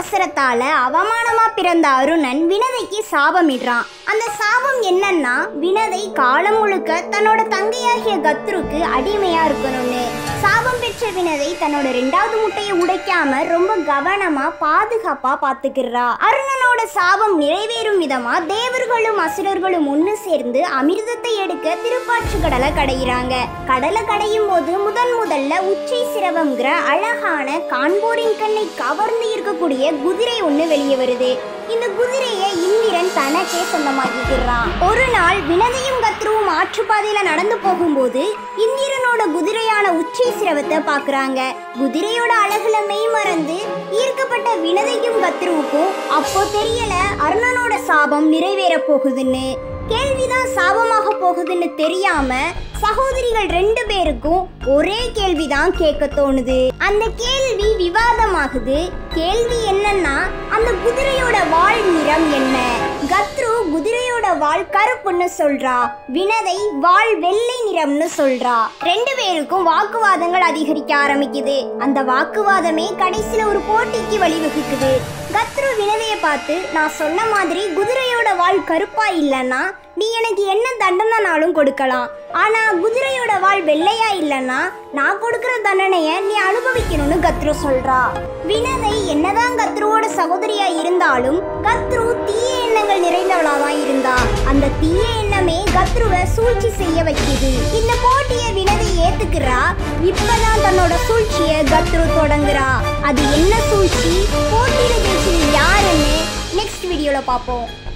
அவசரத்தால அவமானமா பிறந்த அருணன் வினதைக்கு சாபமிடுறான் அந்த சாபம் என்னன்னா வினதை காலம் முழுக்க தன்னோட தங்கையாகிய கத்ருக்கு அடிமையா இருக்கணும்னு சாபம் பெற்ற வினதை தன்னோட ரெண்டாவது முட்டையை உடைக்காம ரொம்ப கவனமா பாதுகாப்பா பாத்துக்கிறா அருணனோட சாபம் நிறைவேறும் விதமா தேவர்களும் அசுரர்களும் ஒண்ணு சேர்ந்து அமிர்தத்தை எடுக்க திருப்பாற்று கடலை கடையிறாங்க கடலை கடையும் போது முதன் முதல்ல உச்சை சிரவம்ங்கிற அழகான காண்போரின் கண்ணை கவர்ந்து இருக்கக்கூடிய குதிரை ஒண்ணு வெளியே வருது இந்த குதிரையை இந்திரன் தனக்கே சொந்தமாக்கிக்கிறான் ஒரு நாள் வினதையும் கத்ருவும் ஆற்றுப்பாதையில நடந்து போகும்போது இந்திரனோட குதிரையான உச்சை சிரவத்தை பாக்குறாங்க குதிரையோட அழகுல மெய் மறந்து ஈர்க்கப்பட்ட வினதைக்கும் கத்ருவுக்கும் அப்போ தெரியல அருணனோட சாபம் நிறைவேற போகுதுன்னு கேள்விதான் சாபமாக போகுதுன்னு தெரியாம சகோதரிகள் ரெண்டு பேருக்கும் ஒரே கேள்விதான் கேட்க தோணுது அந்த கேள்வி விவாதமாகுது கேள்வி என்னன்னா அந்த குதிரையோட வால் நிறம் என்ன கத்ரு குதிரையோட வால் கருப்புன்னு சொல்றா வினதை வால் வெள்ளை நிறம்னு சொல்றா ரெண்டு பேருக்கும் வாக்குவாதங்கள் அதிகரிக்க ஆரம்பிக்குது அந்த வாக்குவாதமே கடைசியில ஒரு போட்டிக்கு வழிவகுக்குது கத்ரு வினதைய பார்த்து நான் சொன்ன மாதிரி குதிரையோட வால் கருப்பா இல்லைன்னா நீ எனக்கு என்ன தண்டனைனாலும் கொடுக்கலாம் ஆனா குதிரையோட வால் வெள்ளையா இல்லைன்னா நான் கொடுக்கிற தண்டனைய நீ அனுபவிக்கணும்னு கத்ரு சொல்றா வினதை என்னதான் கத்ருவோட சகோதரியா இருந்தாலும் கத்ரு தீய எண்ணங்கள் நிறைந்தவளா தான் இருந்தா அந்த தீய எண்ணமே கத்ருவை சூழ்ச்சி செய்ய வைக்குது இந்த போட்டிய வினதை ஏத்துக்கிறா இப்பதான் தன்னோட சூழ்ச்சிய கத்ரு தொடங்குறா அது என்ன சூழ்ச்சி போட்டியில ஜெயிச்சது யாருன்னு நெக்ஸ்ட் வீடியோல பார்ப்போம்